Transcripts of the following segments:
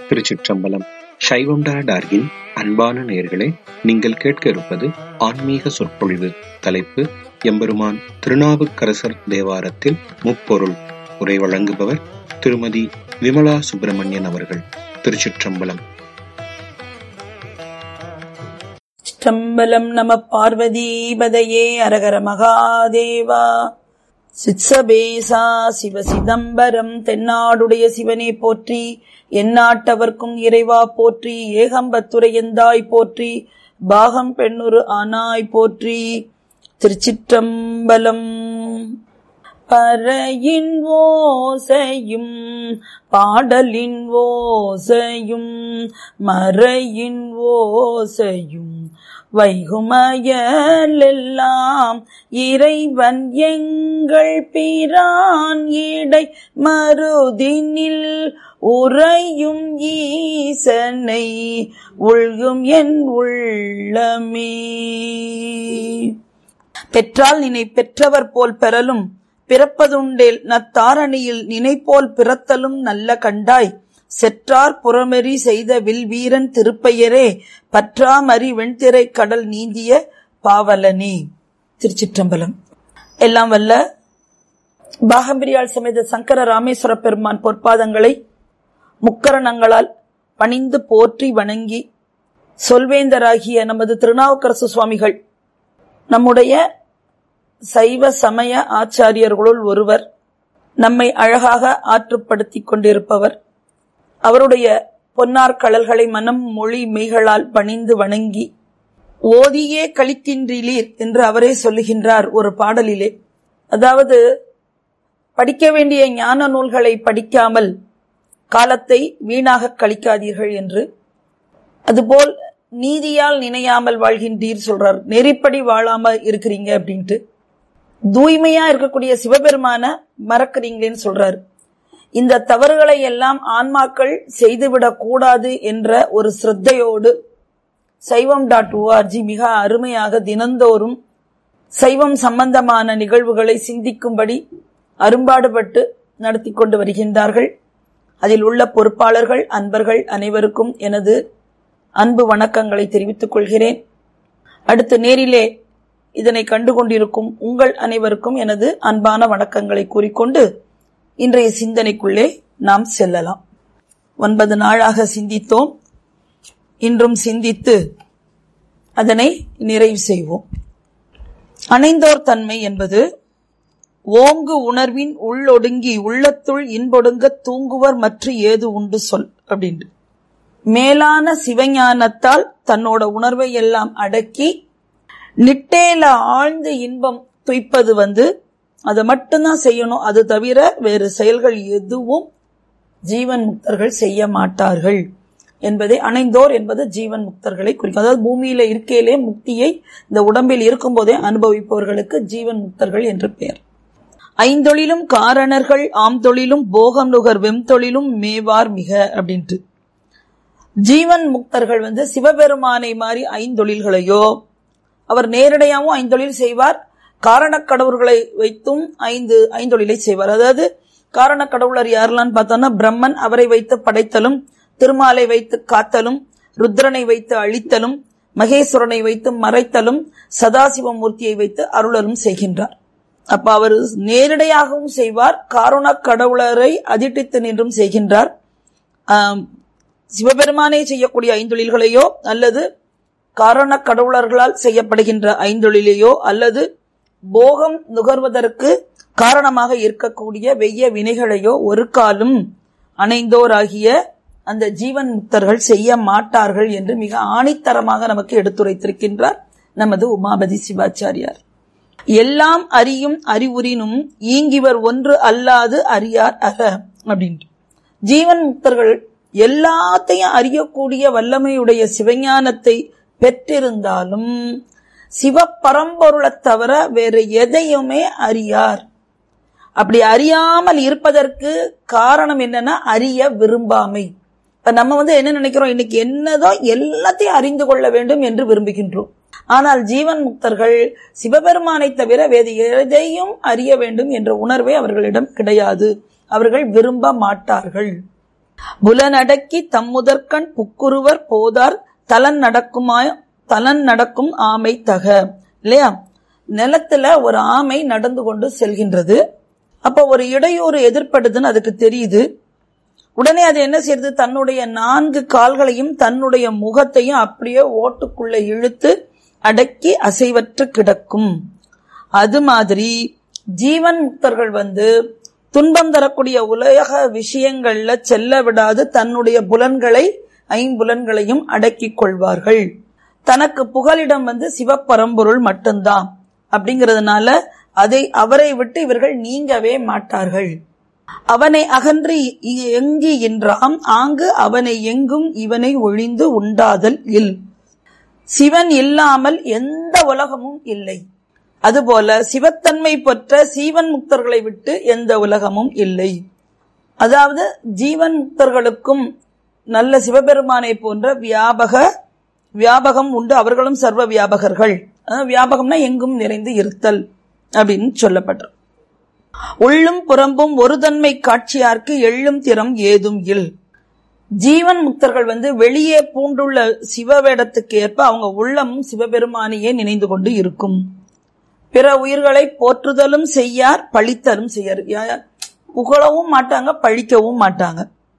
திருச்சிற்றம்பலம் சைவம்டா டார்கின் அன்பான நேயர்களே நீங்கள் கேட்க இருப்பது ஆன்மீக சொற்பொழிவு தலைப்பு எம்பெருமான் திருநாவுக்கரசர் தேவாரத்தில் முப்பொருள் உரை வழங்குபவர் திருமதி விமலா சுப்பிரமணியன் அவர்கள் திருச்சிற்றம்பலம் சிற்றம்பலம் நம பார்வதீபதையே அரகர மகாதேவா சித்சபேசா சிவ சிதம்பரம் தென்னாடுடைய சிவனே போற்றி எந்நாட்டவர்க்கும் இறைவா போற்றி ஏகம்பத்துரையந்தாய் போற்றி பாகம் பெண்ணுரு ஆனாய் போற்றி திருச்சிற்றம்பலம் பறையின் ஓசையும் பாடலின் ஓசையும் மறையின் ஓசையும் வைகுமயலெல்லாம் இறைவன் எங்கள் பிரான் இடை மருதினில் உறையும் ஈசனை உள்கும் என் உள்ளமே பெற்றால் நினை பெற்றவர் போல் பெறலும் பிறப்பதுண்டேல் நத்தாரணியில் நினைப்போல் பிறத்தலும் நல்ல கண்டாய் செற்றார் புறமெறி செய்த வில்வீரன் திருப்பெயரே பற்றாமறி வெண்திரை கடல் நீந்திய பாவலனே திருச்சிற்றம்பலம் எல்லாம் வல்ல பாகம்பிரியாள் சமேத சங்கர ராமேஸ்வர பெருமான் பொற்பாதங்களை முக்கரணங்களால் பணிந்து போற்றி வணங்கி சொல்வேந்தராகிய நமது திருநாவுக்கரசு சுவாமிகள் நம்முடைய சைவ சமய ஆச்சாரியர்களுள் ஒருவர் நம்மை அழகாக ஆற்றுப்படுத்திக் கொண்டிருப்பவர் அவருடைய பொன்னார் கடல்களை மனம் மொழி மெய்களால் பணிந்து வணங்கி ஓதியே கழிக்கின்றீர் என்று அவரே சொல்லுகின்றார் ஒரு பாடலிலே அதாவது படிக்க வேண்டிய ஞான நூல்களை படிக்காமல் காலத்தை வீணாக கழிக்காதீர்கள் என்று அதுபோல் நீதியால் நினையாமல் வாழ்கின்றீர் சொல்றார் நெறிப்படி வாழாம இருக்கிறீங்க அப்படின்ட்டு தூய்மையா இருக்கக்கூடிய சிவபெருமான மறக்கிறீங்களேன்னு சொல்றாரு இந்த தவறுகளை எல்லாம் ஆன்மாக்கள் செய்துவிடக் கூடாது என்ற ஒரு சிரத்தையோடு சைவம் டாட் ஓஆர்ஜி மிக அருமையாக தினந்தோறும் சைவம் சம்பந்தமான நிகழ்வுகளை சிந்திக்கும்படி அரும்பாடுபட்டு நடத்தி கொண்டு வருகின்றார்கள் அதில் உள்ள பொறுப்பாளர்கள் அன்பர்கள் அனைவருக்கும் எனது அன்பு வணக்கங்களை தெரிவித்துக் கொள்கிறேன் அடுத்து நேரிலே இதனை கண்டுகொண்டிருக்கும் உங்கள் அனைவருக்கும் எனது அன்பான வணக்கங்களை கூறிக்கொண்டு இன்றைய சிந்தனைக்குள்ளே நாம் செல்லலாம் ஒன்பது நாளாக சிந்தித்தோம் இன்றும் சிந்தித்து அதனை நிறைவு செய்வோம் அணைந்தோர் தன்மை என்பது ஓங்கு உணர்வின் உள்ளொடுங்கி உள்ளத்துள் இன்பொடுங்க தூங்குவர் மற்ற ஏது உண்டு சொல் அப்படின்ட்டு மேலான சிவஞானத்தால் தன்னோட உணர்வை எல்லாம் அடக்கி நிட்டேல ஆழ்ந்த இன்பம் துய்ப்பது வந்து அதை மட்டும்தான் செய்யணும் அது தவிர வேறு செயல்கள் எதுவும் ஜீவன் முக்தர்கள் செய்ய மாட்டார்கள் என்பதை அணைந்தோர் என்பது ஜீவன் முக்தர்களை குறிக்கும் அதாவது பூமியில இருக்கையிலே முக்தியை இந்த உடம்பில் இருக்கும் போதே அனுபவிப்பவர்களுக்கு ஜீவன் முக்தர்கள் என்று பெயர் ஐந்தொழிலும் காரணர்கள் ஆம் தொழிலும் போகம் நுகர் வெம்தொழிலும் மேவார் மிக அப்படின்ட்டு ஜீவன் முக்தர்கள் வந்து சிவபெருமானை மாதிரி ஐந்தொழில்களையோ அவர் நேரடியாகவும் ஐந்தொழில் செய்வார் காரணக் கடவுள்களை வைத்தும் ஐந்து ஐந்தொழிலை செய்வார் அதாவது காரணக் கடவுளர் யாரெல்லாம் பார்த்தோம்னா பிரம்மன் அவரை வைத்து படைத்தலும் திருமாலை வைத்து காத்தலும் ருத்ரனை வைத்து அழித்தலும் மகேஸ்வரனை வைத்து மறைத்தலும் சதாசிவமூர்த்தியை வைத்து அருளலும் செய்கின்றார் அப்ப அவர் நேரடியாகவும் செய்வார் காரண கடவுளரை அதிட்டித்து நின்றும் செய்கின்றார் சிவபெருமானே செய்யக்கூடிய ஐந்தொழில்களையோ அல்லது காரண கடவுளர்களால் செய்யப்படுகின்ற ஐந்தொழிலையோ அல்லது போகம் நுகர்வதற்கு காரணமாக இருக்கக்கூடிய வெய்ய வினைகளையோ ஒரு காலும் அணைந்தோராகிய அந்த ஜீவன் முக்தர்கள் செய்ய மாட்டார்கள் என்று மிக ஆணித்தரமாக நமக்கு எடுத்துரைத்திருக்கின்றார் நமது உமாபதி சிவாச்சாரியார் எல்லாம் அறியும் அறிவுறினும் ஈங்கிவர் ஒன்று அல்லாது அறியார் அக அப்படின்ட்டு ஜீவன் முக்தர்கள் எல்லாத்தையும் அறியக்கூடிய வல்லமையுடைய சிவஞானத்தை பெற்றிருந்தாலும் சிவ பரம்பொருளை தவிர வேறு எதையுமே அறியார் அப்படி அறியாமல் இருப்பதற்கு காரணம் என்னன்னா அறிய விரும்பாமை இப்ப நம்ம வந்து என்ன நினைக்கிறோம் இன்னைக்கு என்னதோ எல்லாத்தையும் அறிந்து கொள்ள வேண்டும் என்று விரும்புகின்றோம் ஆனால் ஜீவன் முக்தர்கள் சிவபெருமானை தவிர வேறு எதையும் அறிய வேண்டும் என்ற உணர்வே அவர்களிடம் கிடையாது அவர்கள் விரும்ப மாட்டார்கள் புலனடக்கி தம்முதற்கண் புக்குருவர் போதார் தலன் நடக்குமாய் தலன் நடக்கும் ஆமை தக இல்லையா நிலத்துல ஒரு ஆமை நடந்து கொண்டு செல்கின்றது அப்ப ஒரு இடையூறு எதிர்ப்படுதுன்னு அதுக்கு தெரியுது உடனே அது என்ன செய்யுது தன்னுடைய நான்கு கால்களையும் தன்னுடைய முகத்தையும் அப்படியே ஓட்டுக்குள்ள இழுத்து அடக்கி அசைவற்று கிடக்கும் அது மாதிரி ஜீவன் முக்தர்கள் வந்து துன்பம் தரக்கூடிய உலக விஷயங்கள்ல செல்ல விடாது தன்னுடைய புலன்களை ஐம்புலன்களையும் அடக்கிக் கொள்வார்கள் தனக்கு புகலிடம் வந்து சிவப்பரம்பொருள் மட்டும்தான் அப்படிங்கிறதுனால அதை அவரை விட்டு இவர்கள் நீங்கவே மாட்டார்கள் அவனை அகன்று எங்கு என்றாம் ஆங்கு அவனை எங்கும் இவனை ஒழிந்து உண்டாதல் இல் சிவன் இல்லாமல் எந்த உலகமும் இல்லை அதுபோல சிவத்தன்மை பெற்ற சீவன் முக்தர்களை விட்டு எந்த உலகமும் இல்லை அதாவது ஜீவன் முக்தர்களுக்கும் நல்ல சிவபெருமானை போன்ற வியாபக வியாபகம் உண்டு அவர்களும் சர்வ வியாபகர்கள் வியாபகம்னா எங்கும் நிறைந்து இருத்தல் அப்படின்னு சொல்லப்பட்ட உள்ளும் புறம்பும் ஒரு தன்மை காட்சியார்க்கு எள்ளும் திறம் ஏதும் இல் ஜீவன் முக்தர்கள் வந்து வெளியே பூண்டுள்ள சிவவேடத்துக்கு ஏற்ப அவங்க உள்ளமும் சிவபெருமானையே நினைந்து கொண்டு இருக்கும் பிற உயிர்களை போற்றுதலும் செய்யார் பழித்தலும் செய்யார் புகழவும் மாட்டாங்க பழிக்கவும் மாட்டாங்க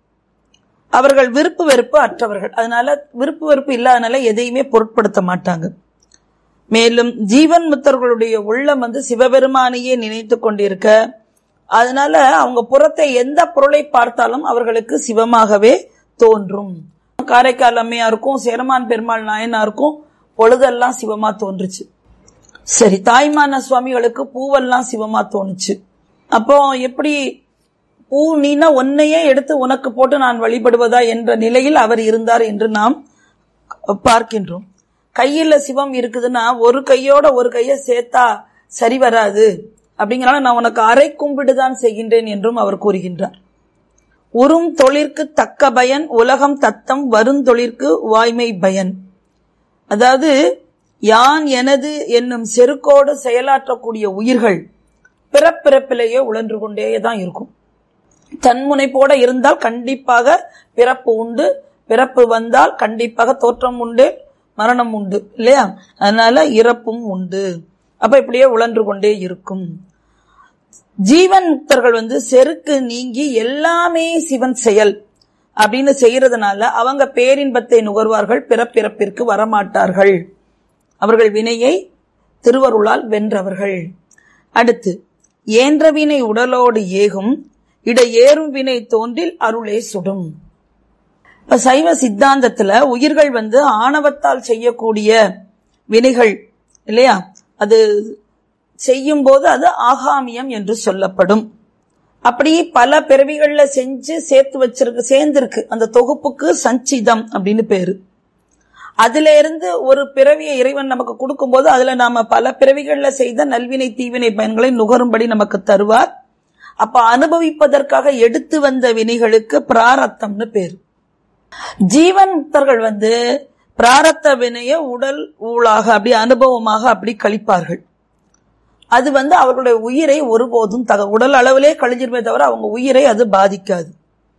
அவர்கள் விருப்பு வெறுப்பு அற்றவர்கள் அதனால விருப்பு வெறுப்பு இல்லாதனால எதையுமே பொருட்படுத்த மாட்டாங்க மேலும் ஜீவன் முத்தர்களுடைய உள்ளம் வந்து சிவபெருமானையே நினைத்து கொண்டிருக்க அதனால அவங்க புறத்தை எந்த பொருளை பார்த்தாலும் அவர்களுக்கு சிவமாகவே தோன்றும் காரைக்கால் அம்மையாருக்கும் சேரமான் பெருமாள் நாயனாருக்கும் பொழுதெல்லாம் சிவமா தோன்றுச்சு சரி தாய்மான சுவாமிகளுக்கு பூவெல்லாம் சிவமா தோணுச்சு அப்போ எப்படி பூ நீனா ஒன்னையே எடுத்து உனக்கு போட்டு நான் வழிபடுவதா என்ற நிலையில் அவர் இருந்தார் என்று நாம் பார்க்கின்றோம் கையில சிவம் இருக்குதுன்னா ஒரு கையோட ஒரு கையை சேர்த்தா சரி வராது அப்படிங்கிறனால நான் உனக்கு அரை கும்பிடுதான் செய்கின்றேன் என்றும் அவர் கூறுகின்றார் உறும் தொழிற்கு தக்க பயன் உலகம் தத்தம் வருந்தொழிற்கு வாய்மை பயன் அதாவது யான் எனது என்னும் செருக்கோடு செயலாற்றக்கூடிய உயிர்கள் பிறப்பிறப்பிலேயே உழன்று கொண்டே தான் இருக்கும் தன்முனைப்போட இருந்தால் கண்டிப்பாக பிறப்பு உண்டு பிறப்பு வந்தால் கண்டிப்பாக தோற்றம் உண்டு மரணம் உண்டு இல்லையா அதனால இறப்பும் உண்டு அப்ப இப்படியே உழன்று கொண்டே இருக்கும் ஜீவன் முக்தர்கள் வந்து செருக்கு நீங்கி எல்லாமே சிவன் செயல் அப்படின்னு செய்யறதுனால அவங்க பேரின்பத்தை நுகர்வார்கள் பிறப்பிறப்பிற்கு வரமாட்டார்கள் அவர்கள் வினையை திருவருளால் வென்றவர்கள் அடுத்து ஏன்ற வினை உடலோடு ஏகும் இட ஏறும் வினை தோன்றில் அருளே சுடும் இப்ப சைவ சித்தாந்தத்துல உயிர்கள் வந்து ஆணவத்தால் செய்யக்கூடிய வினைகள் இல்லையா அது செய்யும் போது அது ஆகாமியம் என்று சொல்லப்படும் அப்படி பல பிறவிகள்ல செஞ்சு சேர்த்து வச்சிருக்கு சேர்ந்திருக்கு அந்த தொகுப்புக்கு சஞ்சிதம் அப்படின்னு பேரு அதுல இருந்து ஒரு பிறவியை இறைவன் நமக்கு கொடுக்கும்போது அதுல நாம பல பிறவிகள்ல செய்த நல்வினை தீவினை பயன்களை நுகரும்படி நமக்கு தருவார் அப்ப அனுபவிப்பதற்காக எடுத்து வந்த வினைகளுக்கு பிராரத்தம்னு பேரு ஜீவன் முக்தர்கள் வந்து பிராரத்த வினைய உடல் ஊழாக அப்படி அனுபவமாக அப்படி கழிப்பார்கள் அது வந்து அவர்களுடைய உயிரை ஒருபோதும் தக உடல் அளவிலே கழிஞ்சிருமே தவிர அவங்க உயிரை அது பாதிக்காது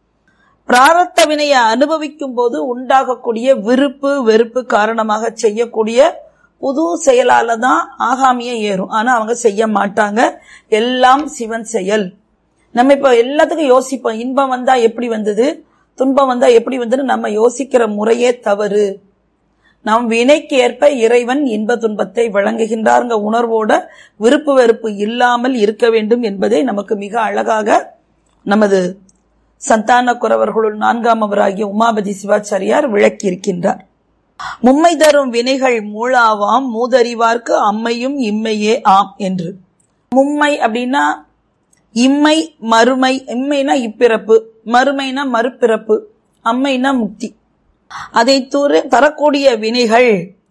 பிராரத்த வினையை அனுபவிக்கும் போது உண்டாகக்கூடிய விருப்பு வெறுப்பு காரணமாக செய்யக்கூடிய புது செயலால தான் ஆகாமிய ஏறும் ஆனா அவங்க செய்ய மாட்டாங்க எல்லாம் சிவன் செயல் நம்ம இப்ப எல்லாத்துக்கும் யோசிப்போம் இன்பம் வந்தா எப்படி வந்தது துன்பம் வந்தா எப்படி வந்தது நம்ம யோசிக்கிற முறையே தவறு நம் வினைக்கு ஏற்ப இறைவன் இன்ப துன்பத்தை வழங்குகின்றார்ங்க உணர்வோட விருப்பு வெறுப்பு இல்லாமல் இருக்க வேண்டும் என்பதை நமக்கு மிக அழகாக நமது சந்தான குறவர்களுள் நான்காம் அவராகிய உமாபதி சிவாச்சாரியார் விளக்கி இருக்கின்றார் மும்மை தரும் வினைகள் மூளாவாம் மூதறிவார்க்கு அம்மையும் இம்மையே ஆம் என்று மும்மை அப்படின்னா இம்மை மறுமை இம்மைனா இப்பிறப்பு மறுமைனா மறுபிறப்பு அம்மைனா முக்தி அதை தூர தரக்கூடிய வினைகள்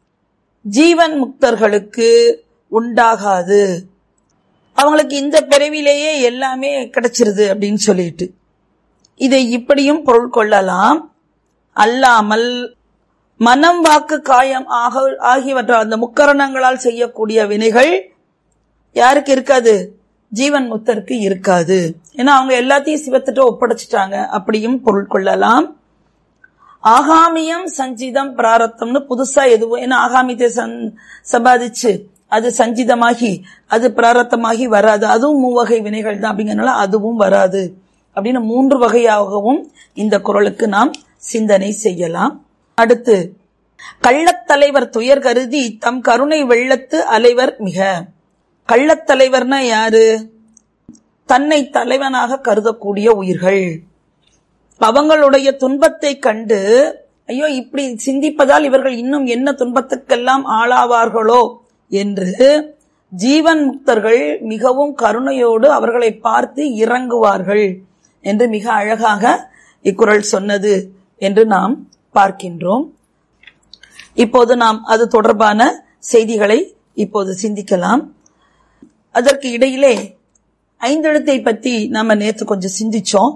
ஜீவன் முக்தர்களுக்கு உண்டாகாது அவங்களுக்கு இந்த பிறவிலேயே எல்லாமே கிடைச்சிருது அப்படின்னு சொல்லிட்டு இதை இப்படியும் பொருள் கொள்ளலாம் அல்லாமல் மனம் வாக்கு காயம் ஆக ஆகியவற்றால் அந்த முக்கரணங்களால் செய்யக்கூடிய வினைகள் யாருக்கு இருக்காது ஜீவன் முக்தருக்கு இருக்காது ஏன்னா அவங்க எல்லாத்தையும் சிவத்திட்ட ஒப்படைச்சிட்டாங்க அப்படியும் பொருள் கொள்ளலாம் ஆகாமியம் சஞ்சிதம் பிராரத்தம்னு புதுசா எதுவும் ஏன்னா ஆகாமியத்தை சம்பாதிச்சு அது சஞ்சிதமாகி அது பிராரத்தமாகி வராது அதுவும் மூவகை வினைகள் தான் அப்படிங்கறனால அதுவும் வராது அப்படின்னு மூன்று வகையாகவும் இந்த குரலுக்கு நாம் சிந்தனை செய்யலாம் அடுத்து கள்ளத்தலைவர் துயர் கருதி தம் கருணை வெள்ளத்து அலைவர் மிக கள்ளத்தலைவர்னா யாரு தன்னை தலைவனாக கருதக்கூடிய உயிர்கள் அவங்களுடைய துன்பத்தை கண்டு ஐயோ இப்படி சிந்திப்பதால் இவர்கள் இன்னும் என்ன துன்பத்துக்கெல்லாம் ஆளாவார்களோ என்று ஜீவன் முக்தர்கள் மிகவும் கருணையோடு அவர்களை பார்த்து இறங்குவார்கள் என்று மிக அழகாக இக்குறள் சொன்னது என்று நாம் பார்க்கின்றோம் இப்போது நாம் அது தொடர்பான செய்திகளை இப்போது சிந்திக்கலாம் அதற்கு இடையிலே ஐந்தெழுத்தை பத்தி நாம நேற்று கொஞ்சம் சிந்திச்சோம்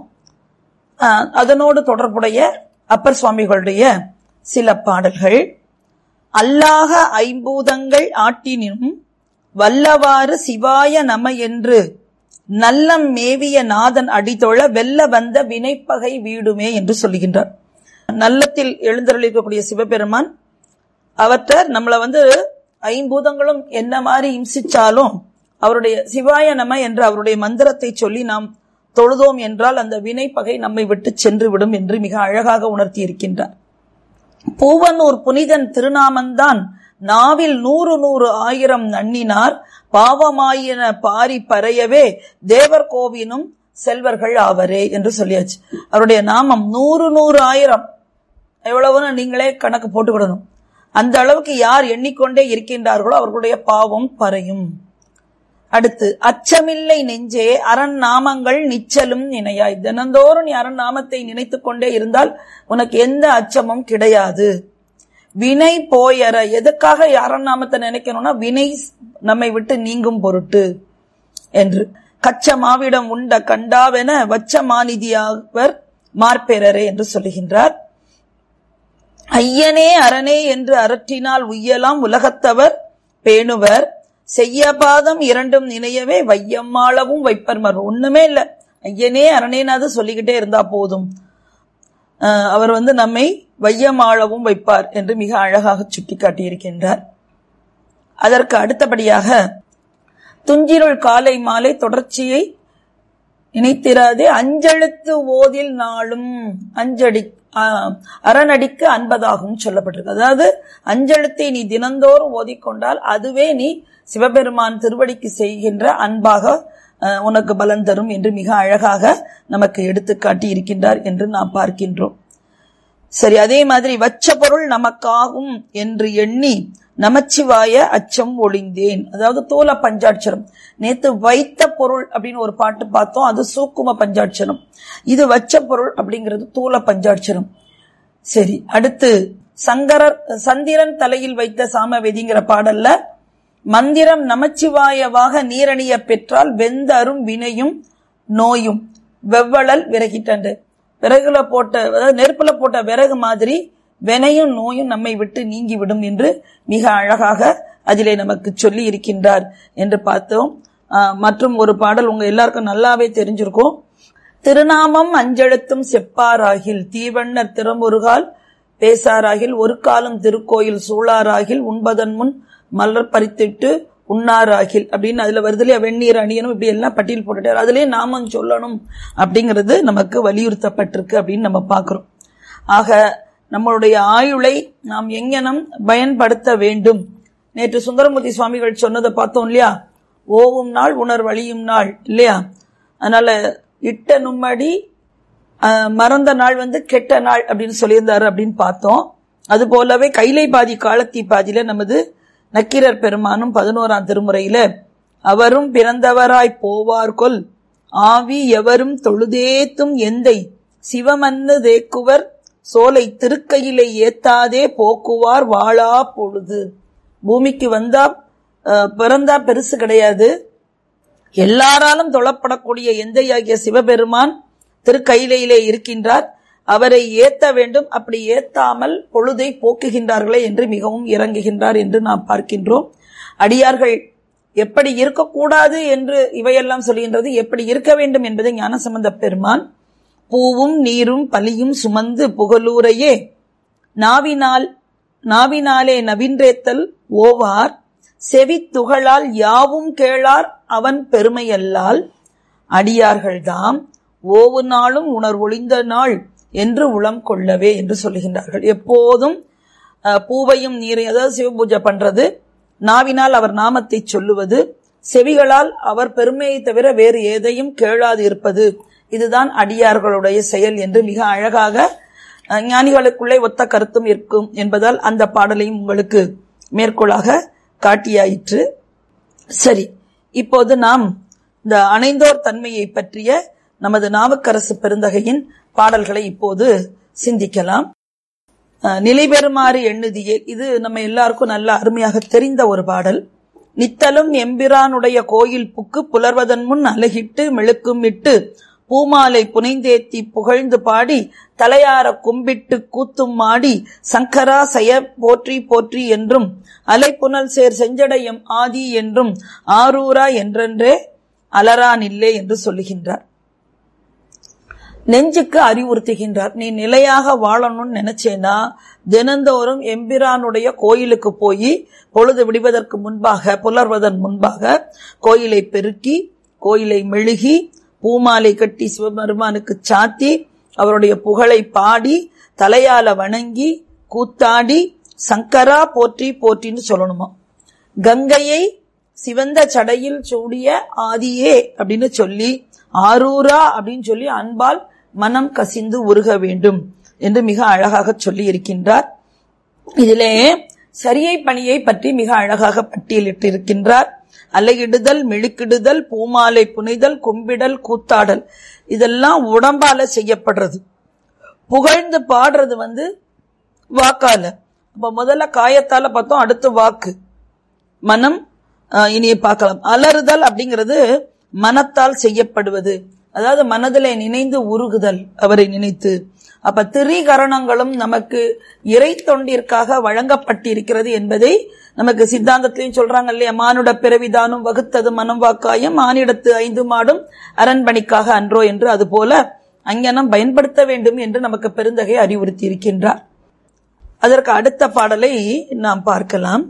அதனோடு தொடர்புடைய அப்பர் சுவாமிகளுடைய சில பாடல்கள் அல்லாக ஐம்பூதங்கள் ஆட்டினும் வல்லவாறு சிவாய நம என்று நல்லம் மேவிய நாதன் அடித்தொழ வெல்ல வந்த வினைப்பகை வீடுமே என்று சொல்லுகின்றார் நல்லத்தில் எழுந்தருளிக்கக்கூடிய சிவபெருமான் அவற்றை நம்மளை வந்து ஐம்பூதங்களும் என்ன மாதிரி இம்சிச்சாலும் அவருடைய சிவாய நம என்ற அவருடைய மந்திரத்தை சொல்லி நாம் தொழுதோம் என்றால் அந்த வினைப்பகை நம்மை விட்டு சென்று விடும் என்று மிக அழகாக உணர்த்தி இருக்கின்றார் பூவனூர் புனிதன் திருநாமந்தான் நாவில் நூறு நூறு ஆயிரம் நன்னினார் பாவமாயின பாரி பறையவே தேவர் கோவினும் செல்வர்கள் ஆவரே என்று சொல்லியாச்சு அவருடைய நாமம் நூறு நூறு ஆயிரம் எவ்வளவுன்னு நீங்களே கணக்கு போட்டுக்கிடணும் அந்த அளவுக்கு யார் எண்ணிக்கொண்டே இருக்கின்றார்களோ அவர்களுடைய பாவம் பறையும் அடுத்து அச்சமில்லை நெஞ்சே அரண் நாமங்கள் நிச்சலும் நினையாய் தினந்தோறும் நீ அரண் நாமத்தை நினைத்துக் கொண்டே இருந்தால் உனக்கு எந்த அச்சமும் கிடையாது வினை போயற எதுக்காக அரண் நாமத்தை நினைக்கணும்னா வினை நம்மை விட்டு நீங்கும் பொருட்டு என்று கச்ச மாவிடம் உண்ட கண்டாவென வச்ச மாநிதியாவர் மார்பெறரே என்று சொல்லுகின்றார் ஐயனே அரணே என்று அரற்றினால் உய்யலாம் உலகத்தவர் பேணுவர் செய்ய பாதம் இரண்டும் நினையவே வையம்மாளவும் வைப்பர் மர் ஒண்ணுமே இல்ல ஐயனே அரணேனாவது சொல்லிக்கிட்டே இருந்தா போதும் அவர் வந்து நம்மை வையமாளவும் வைப்பார் என்று மிக அழகாக சுட்டிக்காட்டியிருக்கின்றார் அதற்கு அடுத்தபடியாக துஞ்சிருள் காலை மாலை தொடர்ச்சியை நினைத்திராதே அஞ்செழுத்து ஓதில் நாளும் அஞ்சடி அரணடிக்கு அன்பதாகவும் சொல்லப்பட்டிருக்கு அதாவது அஞ்செழுத்தை நீ தினந்தோறும் ஓதிக்கொண்டால் அதுவே நீ சிவபெருமான் திருவடிக்கு செய்கின்ற அன்பாக உனக்கு பலன் தரும் என்று மிக அழகாக நமக்கு எடுத்து காட்டி இருக்கின்றார் என்று நாம் பார்க்கின்றோம் சரி அதே மாதிரி வச்ச பொருள் நமக்காகும் என்று எண்ணி நமச்சிவாய அச்சம் ஒளிந்தேன் அதாவது தூல பஞ்சாட்சரம் நேத்து வைத்த பொருள் அப்படின்னு ஒரு பாட்டு பார்த்தோம் அது சூக்கும பஞ்சாட்சரம் இது வச்ச பொருள் அப்படிங்கிறது தூல பஞ்சாட்சரம் சரி அடுத்து சங்கரர் சந்திரன் தலையில் வைத்த சாமவேதிங்கிற பாடல்ல மந்திரம் நமச்சிவாயவாக நீரணிய பெற்றால் வெந்தரும் வினையும் நோயும் வெவ்வளல் விறகிட்டன்று விறகுல போட்ட அதாவது நெருப்புல போட்ட விறகு மாதிரி வினையும் நோயும் நம்மை விட்டு நீங்கிவிடும் என்று மிக அழகாக அதிலே நமக்கு சொல்லி இருக்கின்றார் என்று பார்த்தோம் மற்றும் ஒரு பாடல் உங்க எல்லாருக்கும் நல்லாவே தெரிஞ்சிருக்கும் திருநாமம் அஞ்செழுத்தும் செப்பாராகில் தீவண்ணர் திறமுருகால் பேசாராகில் ஒரு காலம் திருக்கோயில் சூழாராகில் உண்பதன் முன் மலர் பறித்திட்டு உண்ணாராகில் அப்படின்னு அதுல வருது இல்லையா வெந்நீர் அணியணும் இப்படி எல்லாம் பட்டியல் போட்டுட்டார் அதுலயே நாமம் சொல்லணும் அப்படிங்கிறது நமக்கு வலியுறுத்தப்பட்டிருக்கு அப்படின்னு நம்ம பார்க்கிறோம் ஆக நம்மளுடைய ஆயுளை நாம் எங்கனம் பயன்படுத்த வேண்டும் நேற்று சுந்தரமூர்த்தி சுவாமிகள் சொன்னதை பார்த்தோம் இல்லையா ஓவும் நாள் உணர் வழியும் நாள் இல்லையா அதனால இட்ட நும்மடி மறந்த நாள் வந்து கெட்ட நாள் அப்படின்னு சொல்லியிருந்தாரு அப்படின்னு பார்த்தோம் அது போலவே கைலை பாதி காலத்தி பாதியில நமது நக்கீரர் பெருமானும் பதினோராம் திருமுறையில அவரும் பிறந்தவராய் போவார்கொல் ஆவி எவரும் தொழுதேத்தும் எந்தை சிவமன்னு தேக்குவர் சோலை திருக்கையிலை ஏத்தாதே போக்குவார் வாழா பொழுது பூமிக்கு வந்தா பிறந்தா பெருசு கிடையாது எல்லாராலும் தொழப்படக்கூடிய எந்தையாகிய சிவபெருமான் திருக்கையிலையிலே இருக்கின்றார் அவரை ஏத்த வேண்டும் அப்படி ஏத்தாமல் பொழுதை போக்குகின்றார்களே என்று மிகவும் இறங்குகின்றார் என்று நாம் பார்க்கின்றோம் அடியார்கள் எப்படி இருக்கக்கூடாது என்று இவையெல்லாம் சொல்கின்றது எப்படி இருக்க வேண்டும் என்பதை ஞானசம்பந்த பெருமான் பூவும் நீரும் பலியும் சுமந்து புகழூரையே நாவினால் நாவினாலே நவின்றேத்தல் ஓவார் செவி துகளால் யாவும் கேளார் அவன் பெருமையல்லால் அடியார்கள்தாம் ஓவு நாளும் உணர்வொழிந்த நாள் என்று உளம் கொள்ளவே என்று சொல்லுகின்றார்கள் எப்போதும் அஹ், பூவையும் நீரையும் அதாவது சிவபூஜை பண்றது நாவினால் அவர் நாமத்தை சொல்லுவது செவிகளால் அவர் பெருமையை தவிர வேறு எதையும் கேளாது இருப்பது இதுதான் அடியார்களுடைய செயல் என்று மிக அழகாக அஹ், ஞானிகளுக்குள்ளே ஒத்த கருத்தும் இருக்கும் என்பதால் அந்த பாடலையும் உங்களுக்கு மேற்கோளாக காட்டியாயிற்று சரி இப்போது நாம் இந்த அணைந்தோர் தன்மையை பற்றிய நமது நாவுக்கரசு பெருந்தகையின் பாடல்களை இப்போது சிந்திக்கலாம் அஹ், நிலை பெறுமாறு எண்ணுதியே இது நம்ம எல்லாருக்கும் நல்ல அருமையாக தெரிந்த ஒரு பாடல் நித்தலும் எம்பிரானுடைய கோயில் புக்கு புலர்வதன் முன் அலகிட்டு மெழுக்கும் இட்டு பூமாலை புனைந்தேத்தி புகழ்ந்து பாடி தலையார கும்பிட்டு கூத்தும் மாடி சங்கரா செய போற்றி போற்றி என்றும் அலைப்புனல் சேர் செஞ்சடையம் ஆதி என்றும் ஆரூரா என்றென்றே அலரானில்லே என்று சொல்லுகின்றார் நெஞ்சுக்கு அறிவுறுத்துகின்றார் நீ நிலையாக வாழணும்னு நினைச்சேனா தினந்தோறும் எம்பிரானுடைய கோயிலுக்கு போய் பொழுது விடுவதற்கு முன்பாக புலர்வதன் முன்பாக கோயிலை பெருக்கி கோயிலை மெழுகி பூமாலை கட்டி சிவபெருமானுக்கு சாத்தி அவருடைய புகழை பாடி தலையால வணங்கி கூத்தாடி சங்கரா போற்றி போற்றின்னு சொல்லணுமா கங்கையை சிவந்த சடையில் சூடிய ஆதியே அப்படின்னு சொல்லி ஆரூரா அப்படின்னு சொல்லி அன்பால் மனம் கசிந்து உருக வேண்டும் என்று மிக அழகாக சொல்லி இருக்கின்றார் இதிலே சரியை பணியை பற்றி மிக அழகாக பட்டியலிட்டு இருக்கின்றார் அலையிடுதல் மெழுக்கிடுதல் பூமாலை புனைதல் கும்பிடல் கூத்தாடல் இதெல்லாம் உடம்பால செய்யப்படுறது புகழ்ந்து பாடுறது வந்து வாக்கால அப்ப முதல்ல காயத்தால பார்த்தோம் அடுத்து வாக்கு மனம் ஆஹ், இனிய பார்க்கலாம் அலறுதல் அப்படிங்கிறது மனத்தால் செய்யப்படுவது அதாவது மனதிலே நினைந்து உருகுதல் அவரை நினைத்து அப்ப திரிகரணங்களும் நமக்கு இறை தொண்டிற்காக வழங்கப்பட்டிருக்கிறது என்பதை நமக்கு சித்தாந்தத்திலையும் சொல்றாங்க இல்லையா மானுட பிறவிதானும் வகுத்தது மனம் வாக்காயம் மானிடத்து ஐந்து மாடும் அரண்பணிக்காக அன்றோ என்று அதுபோல அங்ஙனம் பயன்படுத்த வேண்டும் என்று நமக்கு பெருந்தகை அறிவுறுத்தி இருக்கின்றார் அதற்கு அடுத்த பாடலை நாம் பார்க்கலாம்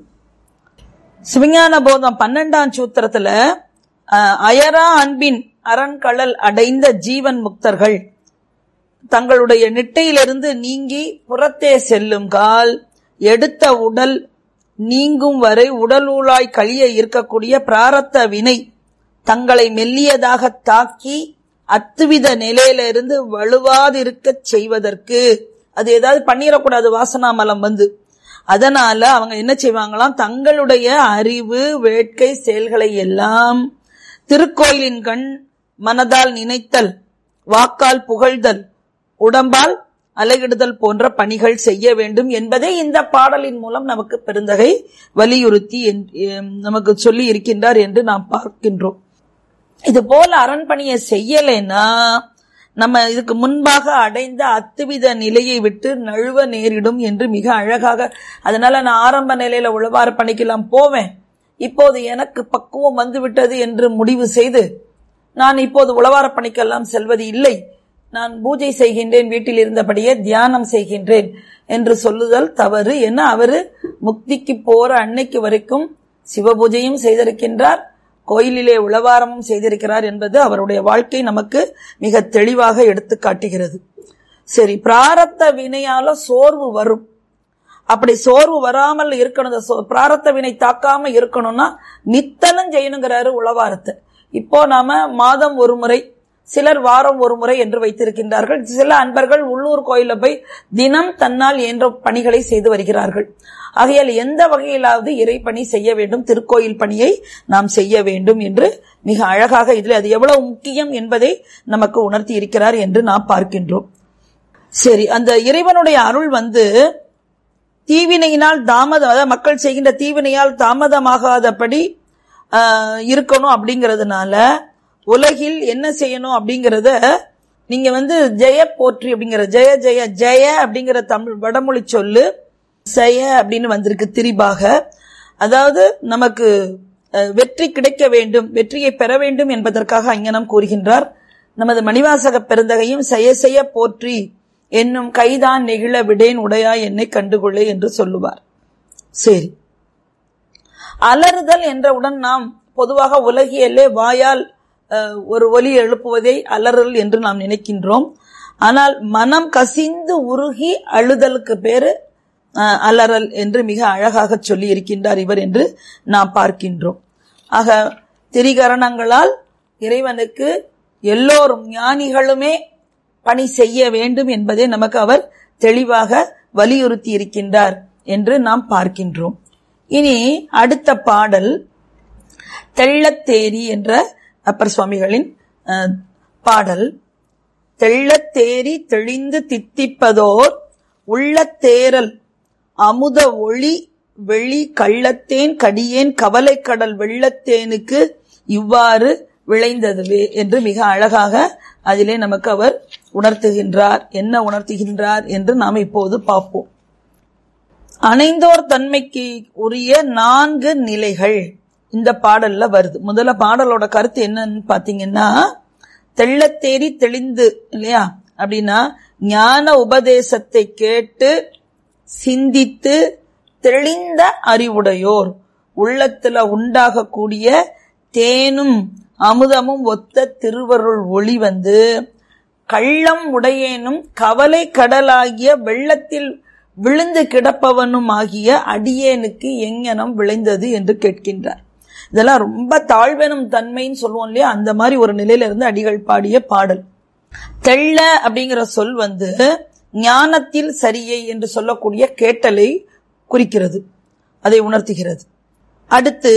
சிவஞான போதம் பன்னெண்டாம் சூத்திரத்துல அஹ், அயரா அன்பின் அரண்கழல் அடைந்த ஜீவன் முக்தர்கள் தங்களுடைய நிட்டையிலிருந்து நீங்கி புறத்தே செல்லும் கால் எடுத்த உடல் நீங்கும் வரை உடலூழாய் கழிய இருக்கக்கூடிய பிராரத்த வினை தங்களை மெல்லியதாக தாக்கி அத்துவித நிலையிலிருந்து வலுவாதிருக்கச் செய்வதற்கு அது ஏதாவது பண்ணிடக்கூடாது வாசனாமலம் வந்து அதனால அவங்க என்ன செய்வாங்களாம் தங்களுடைய அறிவு வேட்கை செயல்களை எல்லாம் திருக்கோயிலின் கண் மனதால் நினைத்தல் வாக்கால் புகழ்தல் உடம்பால் அலகிடுதல் போன்ற பணிகள் செய்ய வேண்டும் என்பதை இந்த பாடலின் மூலம் நமக்கு பெருந்தகை வலியுறுத்தி என்- எம், நமக்கு சொல்லி இருக்கின்றார் என்று நாம் பார்க்கின்றோம் இது போல அரண்பணியை செய்யலைன்னா நம்ம இதுக்கு முன்பாக அடைந்த அத்துவித நிலையை விட்டு நழுவ நேரிடும் என்று மிக அழகாக அதனால நான் ஆரம்ப நிலையில உழவார பணிக்கெல்லாம் போவேன் இப்போது எனக்கு பக்குவம் வந்துவிட்டது என்று முடிவு செய்து நான் இப்போது உழவார பணிக்கெல்லாம் செல்வது இல்லை நான் பூஜை செய்கின்றேன் வீட்டில் இருந்தபடியே தியானம் செய்கின்றேன் என்று சொல்லுதல் தவறு என அவரு முக்திக்கு போற அன்னைக்கு வரைக்கும் சிவபூஜையும் செய்திருக்கின்றார் கோயிலிலே உளவாரமும் செய்திருக்கிறார் என்பது அவருடைய வாழ்க்கை நமக்கு மிக தெளிவாக எடுத்து காட்டுகிறது சரி பிராரத்த வினையால சோர்வு வரும் அப்படி சோர்வு வராமல் இருக்கணும் இந்த சோ- பிராரத்த வினை தாக்காம இருக்கணும்னா நித்தனும் செய்யணுங்கிறாரு உளவாரத்தை இப்போ நாம மாதம் ஒரு முறை சிலர் வாரம் ஒரு முறை என்று வைத்திருக்கின்றார்கள் சில அன்பர்கள் உள்ளூர் கோயில போய் தினம் தன்னால் இயன்ற பணிகளை செய்து வருகிறார்கள் ஆகையால் எந்த வகையிலாவது இறைப்பணி செய்ய வேண்டும் திருக்கோயில் பணியை நாம் செய்ய வேண்டும் என்று மிக அழகாக இதில் அது எவ்வளவு முக்கியம் என்பதை நமக்கு உணர்த்தி இருக்கிறார் என்று நாம் பார்க்கின்றோம் சரி அந்த இறைவனுடைய அருள் வந்து தீவினையினால் தாமதம் அதாவது மக்கள் செய்கின்ற தீவினையால் தாமதமாகாதபடி ஆஹ், இருக்கணும் அப்படிங்கறதுனால உலகில் என்ன செய்யணும் அப்படிங்கறத நீங்க வந்து ஜெய போற்றி அப்படிங்கிற ஜெய ஜெய ஜெய அப்படிங்கிற தமிழ் வடமொழி சொல்லு ஜெய அப்படின்னு வந்திருக்கு திரிபாக அதாவது நமக்கு அஹ், வெற்றி கிடைக்க வேண்டும் வெற்றியை பெற வேண்டும் என்பதற்காக அங்ஙனம் கூறுகின்றார் நமது மணிவாசக பெருந்தகையும் செய்ய செய்ய போற்றி என்னும் கைதான் நெகிழ விடேன் உடையா என்னை கண்டுகொள்ளே என்று சொல்லுவார் சரி அலறுதல் என்றவுடன் நாம் பொதுவாக உலகியலே வாயால் அஹ், ஒரு ஒலி எழுப்புவதை அலறல் என்று நாம் நினைக்கின்றோம் ஆனால் மனம் கசிந்து உருகி அழுதலுக்கு பேரு அஹ், அலறல் என்று மிக அழகாக சொல்லி இருக்கின்றார் இவர் என்று நாம் பார்க்கின்றோம் ஆக திரிகரணங்களால் இறைவனுக்கு எல்லோரும் ஞானிகளுமே பணி செய்ய வேண்டும் என்பதை நமக்கு அவர் தெளிவாக வலியுறுத்தி இருக்கின்றார் என்று நாம் பார்க்கின்றோம் இனி அடுத்த பாடல் தெள்ளத்தேரி என்ற அப்பர் சுவாமிகளின் அஹ், பாடல் தெள்ளத்தேரி தெளிந்து தித்திப்பதோர் உள்ளத்தேரல் அமுத ஒளி வெளி கள்ளத்தேன் கடியேன் கவலைக்கடல் வெள்ளத்தேனுக்கு இவ்வாறு விளைந்ததுவே என்று மிக அழகாக அதிலே நமக்கு அவர் உணர்த்துகின்றார் என்ன உணர்த்துகின்றார் என்று நாம் இப்போது பார்ப்போம் அணைந்தோர் தன்மைக்கு உரிய நான்கு நிலைகள் இந்த பாடல்ல வருது முதல்ல பாடலோட கருத்து என்னன்னு பாத்தீங்கன்னா தெள்ளத்தேறி தெளிந்து இல்லையா அப்படின்னா ஞான உபதேசத்தை கேட்டு சிந்தித்து தெளிந்த அறிவுடையோர் உள்ளத்துல உண்டாகக்கூடிய தேனும் அமுதமும் ஒத்த திருவருள் ஒளி வந்து கள்ளம் உடையேனும் கவலை கடலாகிய வெள்ளத்தில் விழுந்து கிடப்பவனும் ஆகிய அடியேனுக்கு எங்கனம் விளைந்தது என்று கேட்கின்றார் இதெல்லாம் ரொம்ப தாழ்வெனும் தன்மைன்னு சொல்லுவோம் இல்லையா அந்த மாதிரி ஒரு நிலையில இருந்து அடிகள் பாடிய பாடல் தெள்ள அப்படிங்கிற சொல் வந்து ஞானத்தில் சரியை என்று சொல்லக்கூடிய கேட்டலை குறிக்கிறது அதை உணர்த்துகிறது அடுத்து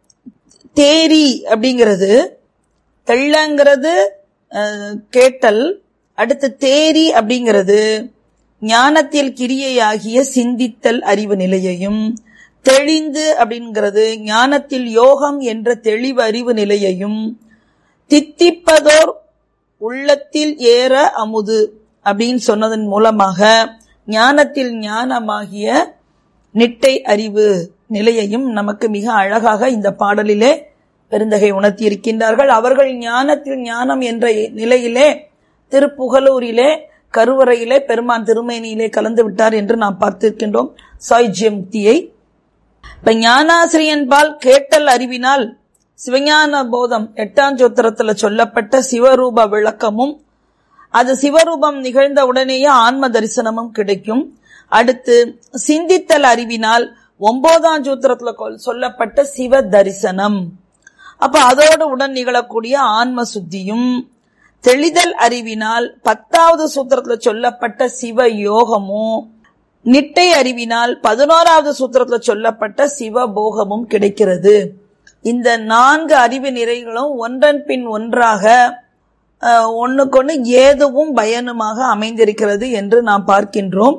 தேரி அப்படிங்கிறது தெள்ளங்கிறது அஹ், கேட்டல் அடுத்து தேரி அப்படிங்கிறது ஞானத்தில் கிரியையாகிய சிந்தித்தல் அறிவு நிலையையும் தெளிந்து அப்படிங்கிறது ஞானத்தில் யோகம் என்ற தெளிவு அறிவு நிலையையும் தித்திப்பதோர் உள்ளத்தில் ஏற அமுது அப்படின்னு சொன்னதன் மூலமாக ஞானத்தில் ஞானமாகிய நிட்டை அறிவு நிலையையும் நமக்கு மிக அழகாக இந்த பாடலிலே பெருந்தகை உணர்த்தி இருக்கின்றார்கள் அவர்கள் ஞானத்தில் ஞானம் என்ற நிலையிலே திருப்புகலூரிலே கருவறையிலே பெருமான் திருமேனியிலே கலந்து விட்டார் என்று நாம் பார்த்திருக்கின்றோம் சாய்ஜிய முக்தியை இப்ப ஞானாசிரியன் பால் கேட்டல் அறிவினால் சிவஞான போதம் எட்டாம் சோத்திரத்துல சொல்லப்பட்ட சிவரூப விளக்கமும் அது சிவரூபம் நிகழ்ந்த உடனேயே ஆன்ம தரிசனமும் கிடைக்கும் அடுத்து சிந்தித்தல் அறிவினால் ஒன்பதாம் சூத்திரத்துல கொல்- சொல்லப்பட்ட சிவ தரிசனம் அப்ப அதோடு உடன் நிகழக்கூடிய ஆன்ம சுத்தியும் தெளிதல் அறிவினால் பத்தாவது சூத்திரத்துல சொல்லப்பட்ட சிவ யோகமும் நிட்டை அறிவினால் பதினோராவது சூத்திரத்துல சொல்லப்பட்ட சிவ போகமும் கிடைக்கிறது இந்த நான்கு அறிவு நிறைகளும் ஒன்றன் பின் ஒன்றாக அஹ், ஒண்ணுக்கொண்ணு ஏதுவும் பயனுமாக அமைந்திருக்கிறது என்று நாம் பார்க்கின்றோம்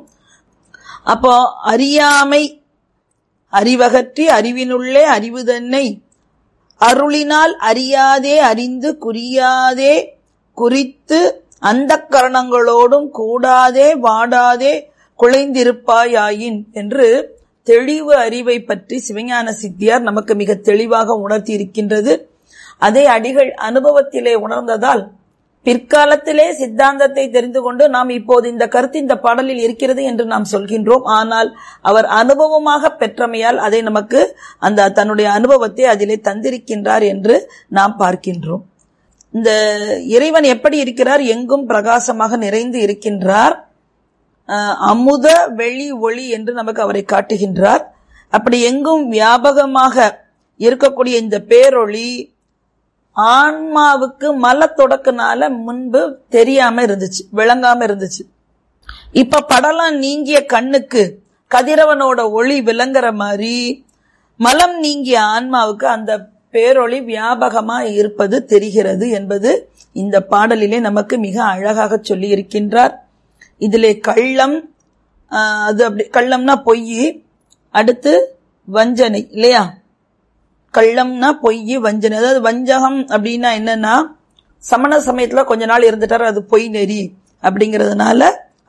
அப்போ அறியாமை அறிவகற்றி அறிவினுள்ளே அறிவு தன்னை அருளினால் அறியாதே அறிந்து குறியாதே குறித்து அந்த கரணங்களோடும் கூடாதே வாடாதே குலைந்திருப்பாயாயின் என்று தெளிவு அறிவை பற்றி சிவஞான சித்தியார் நமக்கு மிக தெளிவாக உணர்த்தி இருக்கின்றது அதை அடிகள் அனுபவத்திலே உணர்ந்ததால் பிற்காலத்திலே சித்தாந்தத்தை தெரிந்து கொண்டு நாம் இப்போது இந்த கருத்து இந்த பாடலில் இருக்கிறது என்று நாம் சொல்கின்றோம் ஆனால் அவர் அனுபவமாக பெற்றமையால் அதை நமக்கு அந்த தன்னுடைய அனுபவத்தை அதிலே தந்திருக்கின்றார் என்று நாம் பார்க்கின்றோம் இந்த இறைவன் எப்படி இருக்கிறார் எங்கும் பிரகாசமாக நிறைந்து இருக்கின்றார் அஹ், அமுத வெளி ஒளி என்று நமக்கு அவரை காட்டுகின்றார் அப்படி எங்கும் வியாபகமாக இருக்கக்கூடிய இந்த பேரொளி ஆன்மாவுக்கு மல தொடக்கனால முன்பு தெரியாம இருந்துச்சு விளங்காம இருந்துச்சு இப்ப படலம் நீங்கிய கண்ணுக்கு கதிரவனோட ஒளி விளங்குற மாதிரி மலம் நீங்கிய ஆன்மாவுக்கு அந்த பேரொளி வியாபகமா இருப்பது தெரிகிறது என்பது இந்த பாடலிலே நமக்கு மிக அழகாக சொல்லி இருக்கின்றார் இதிலே கள்ளம் ஆஹ், அது அப்படி கள்ளம்னா பொய் அடுத்து வஞ்சனை இல்லையா கள்ளம்னா பொய் வஞ்சனை அதாவது வஞ்சகம் அப்படின்னா என்னன்னா சமண சமயத்துல கொஞ்ச நாள் இருந்துட்டாரு அது பொய் நெறி அப்படிங்கறதுனால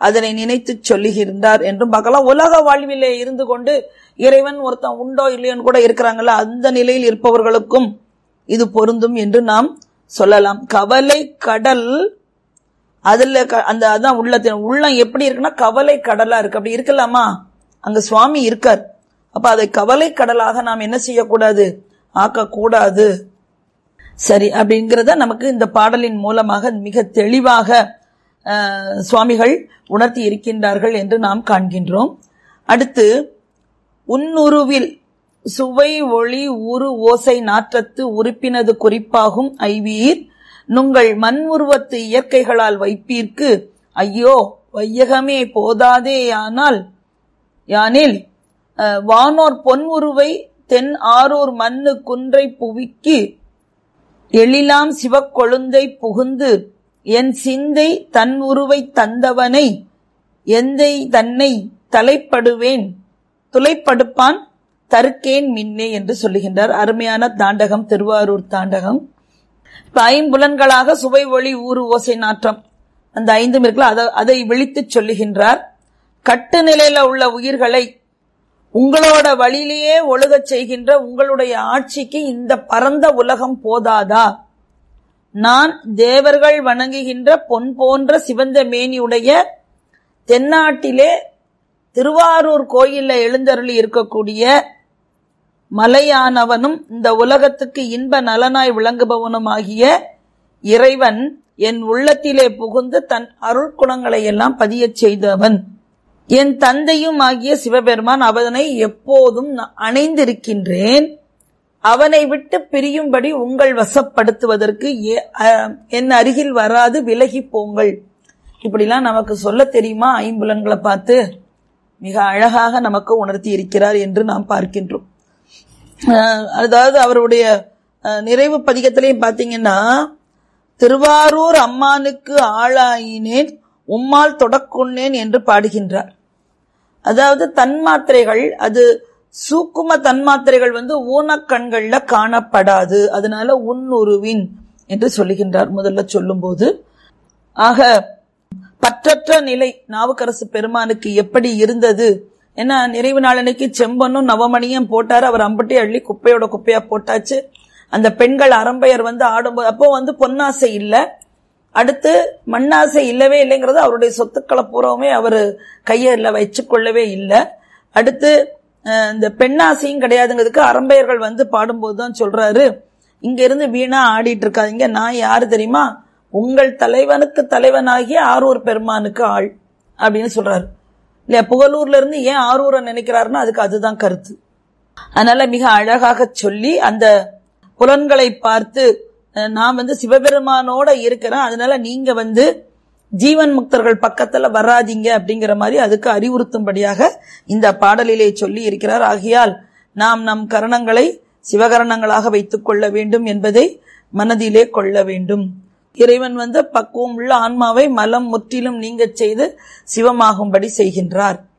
அதனை நினைத்து சொல்லுகின்றார் என்றும் பார்க்கலாம் உலக வாழ்விலே இருந்து கொண்டு இறைவன் ஒருத்தன் உண்டோ இல்லையோன்னு கூட இருக்கிறாங்கல்ல அந்த நிலையில் இருப்பவர்களுக்கும் இது பொருந்தும் என்று நாம் சொல்லலாம் கவலை கடல் அதுல க- அந்த அதான் உள்ளத்தின் உள்ளம் எப்படி இருக்குன்னா கவலை கடலா இருக்கு அப்படி இருக்கலாமா அங்க சுவாமி இருக்கார் அப்ப அதை கவலை கடலாக நாம் என்ன செய்யக்கூடாது ஆக்கக்கூடாது சரி அப்படிங்கிறத நமக்கு இந்த பாடலின் மூலமாக மிக தெளிவாக அஹ், சுவாமிகள் உணர்த்தி இருக்கின்றார்கள் என்று நாம் காண்கின்றோம் அடுத்து உன்னுருவில் சுவை ஒளி உரு ஓசை நாற்றத்து உறுப்பினது குறிப்பாகும் ஐவீர் நுங்கள் மண் உருவத்து இயற்கைகளால் வைப்பீர்க்கு ஐயோ வையகமே போதாதேயானால் யானில் அஹ், வானோர் பொன் உருவை தென் ஆரூர் மண்ணு குன்றை புவிக்கு எழிலாம் சிவக்கொழுந்தை புகுந்து என் சிந்தை தன் உருவை தந்தவனை எந்தை தன்னை தலைப்படுவேன் துளைப்படுப்பான் தருக்கேன் மின்னே என்று சொல்லுகின்றார் அருமையான தாண்டகம் திருவாரூர் தாண்டகம் இப்ப ஐம்புலன்களாக சுவை ஒளி ஊறு ஓசை நாற்றம் அந்த ஐந்தும் இருக்குல்ல அதை அதை விழித்துச் சொல்லுகின்றார் கட்டு நிலையில உள்ள உயிர்களை உங்களோட வழியிலேயே ஒழுகச் செய்கின்ற உங்களுடைய ஆட்சிக்கு இந்த பரந்த உலகம் போதாதா நான் தேவர்கள் வணங்குகின்ற பொன் போன்ற சிவந்த மேனியுடைய தென்னாட்டிலே திருவாரூர் கோயில்ல எழுந்தருளி இருக்கக்கூடிய மலையானவனும் இந்த உலகத்துக்கு இன்ப நலனாய் விளங்குபவனும் ஆகிய இறைவன் என் உள்ளத்திலே புகுந்து தன் அருட்குணங்களை எல்லாம் பதியச் செய்தவன் என் தந்தையும் ஆகிய சிவபெருமான் அவனை எப்போதும் நான் அணைந்திருக்கின்றேன் அவனை விட்டு பிரியும்படி உங்கள் வசப்படுத்துவதற்கு ஏ- அ- என் அருகில் வராது விலகி போங்கள் இப்படிலாம் நமக்கு சொல்ல தெரியுமா ஐம்புலன்களை பார்த்து மிக அழகாக நமக்கு உணர்த்தி இருக்கிறார் என்று நாம் பார்க்கின்றோம் அஹ் அதாவது அவருடைய அஹ், நிறைவு பதிகத்திலையும் பார்த்தீங்கன்னா திருவாரூர் அம்மானுக்கு ஆளாயினேன் உம்மால் தொடக்குன்னேன் என்று பாடுகின்றார் அதாவது தன்மாத்திரைகள் அது சூக்கும தன்மாத்திரைகள் வந்து ஊனக்கண்கள்ல காணப்படாது அதனால உன்னுருவின் என்று சொல்லுகின்றார் முதல்ல சொல்லும்போது ஆக பற்றற்ற நிலை நாவுக்கரசு பெருமானுக்கு எப்படி இருந்தது ஏன்னா நிறைவு நாளன்னைக்கு செம்பனும் நவமணியும் போட்டாரு அவர் அம்பட்டி அள்ளி குப்பையோட குப்பையா போட்டாச்சு அந்த பெண்கள் அரம்பையர் வந்து ஆடும்போது அப்போ வந்து பொன்னாசை இல்ல அடுத்து மண்ணாசை இல்லவே இல்லைங்கிறது அவருடைய சொத்துக்களை பூராவுமே அவர் கையில வச்சுக்கொள்ளவே இல்லை அடுத்து அஹ், இந்த பெண்ணாசையும் கிடையாதுங்கிறதுக்கு அரம்பையர்கள் வந்து பாடும்போது தான் சொல்றாரு இங்க இருந்து வீணா ஆடிட்டு இருக்காதீங்க நான் யாரு தெரியுமா உங்கள் தலைவனுக்கு தலைவனாகிய ஆரூர் பெருமானுக்கு ஆள் அப்படின்னு சொல்றாரு இல்லையா புகழூர்ல இருந்து ஏன் ஆரூரை நினைக்கிறாருன்னா அதுக்கு அதுதான் கருத்து அதனால மிக அழகாக சொல்லி அந்த புலன்களை பார்த்து அஹ், நான் வந்து சிவபெருமானோட இருக்கிறேன் அதனால நீங்க வந்து ஜீவன் முக்தர்கள் பக்கத்துல வராதீங்க அப்படிங்கிற மாதிரி அதுக்கு அறிவுறுத்தும்படியாக இந்த பாடலிலே சொல்லி இருக்கிறார் ஆகையால் நாம் நம் கரணங்களை சிவகரணங்களாக வைத்துக் கொள்ள வேண்டும் என்பதை மனதிலே கொள்ள வேண்டும் இறைவன் வந்து பக்குவம் உள்ள ஆன்மாவை மலம் முற்றிலும் நீங்கச் செய்து சிவமாகும்படி செய்கின்றார்